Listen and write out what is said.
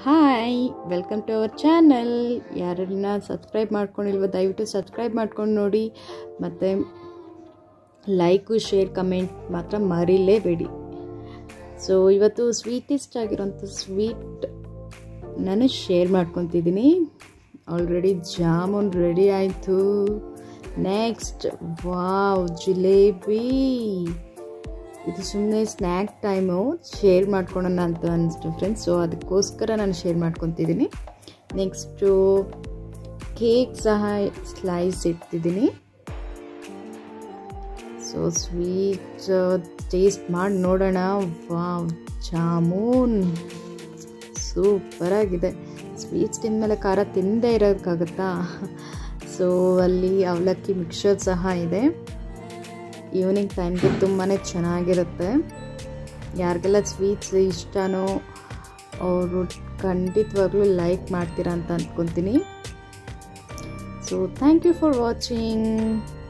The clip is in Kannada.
hi welcome to our channel ಯಾರನ್ನ ಸಬ್ಸ್ಕ್ರೈಬ್ ಮಾಡ್ಕೊಂಡಿಲ್ವೋ ದಯವಿಟ್ಟು ಸಬ್ಸ್ಕ್ರೈಬ್ ಮಾಡ್ಕೊಂಡು ನೋಡಿ ಮತ್ತು ಲೈಕು ಶೇರ್ ಕಮೆಂಟ್ ಮಾತ್ರ ಮರಿಲೇಬೇಡಿ ಸೊ ಇವತ್ತು ಸ್ವೀಟೆಸ್ಟ್ ಆಗಿರೋಂಥ ಸ್ವೀಟ್ ನಾನು ಶೇರ್ ಮಾಡ್ಕೊತಿದ್ದೀನಿ ಆಲ್ರೆಡಿ ಜಾಮೂನ್ ರೆಡಿ ಆಯಿತು ನೆಕ್ಸ್ಟ್ ವಾವ್ ಜಿಲೇಬಿ ಇದು ಸುಮ್ಮನೆ ಸ್ನ್ಯಾಕ್ ಟೈಮು ಶೇರ್ ಮಾಡ್ಕೊಳೋಣ ಅಂತ ಅನಿಸ್ತು ಫ್ರೆಂಡ್ಸ್ ಸೊ ಅದಕ್ಕೋಸ್ಕರ ನಾನು ಶೇರ್ ಮಾಡ್ಕೊತಿದ್ದೀನಿ ನೆಕ್ಸ್ಟು ಕೇಕ್ ಸಹ ಸ್ಲೈಸ್ ಇಟ್ಟಿದ್ದೀನಿ ಸೊ ಸ್ವೀಟ್ ಟೇಸ್ಟ್ ಮಾಡಿ ನೋಡೋಣ ವಾವ್ ಜಾಮೂನ್ ಸೂಪರಾಗಿದೆ ಸ್ವೀಟ್ಸ್ ತಿಂದಮೇಲೆ ಖಾರ ತಿಂದೇ ಇರೋಕ್ಕಾಗುತ್ತಾ ಸೊ ಅಲ್ಲಿ ಅವಲಕ್ಕಿ ಮಿಕ್ಸರ್ ಸಹ ಇದೆ ಈವ್ನಿಂಗ್ ಟೈಮ್ಗೆ ತುಂಬಾ ಚೆನ್ನಾಗಿರುತ್ತೆ ಯಾರಿಗೆಲ್ಲ ಸ್ವೀಟ್ಸ್ ಇಷ್ಟನೋ ಅವರು ಖಂಡಿತವಾಗ್ಲೂ ಲೈಕ್ ಮಾಡ್ತೀರಾ ಅಂತ ಅಂದ್ಕೊತೀನಿ so thank you for watching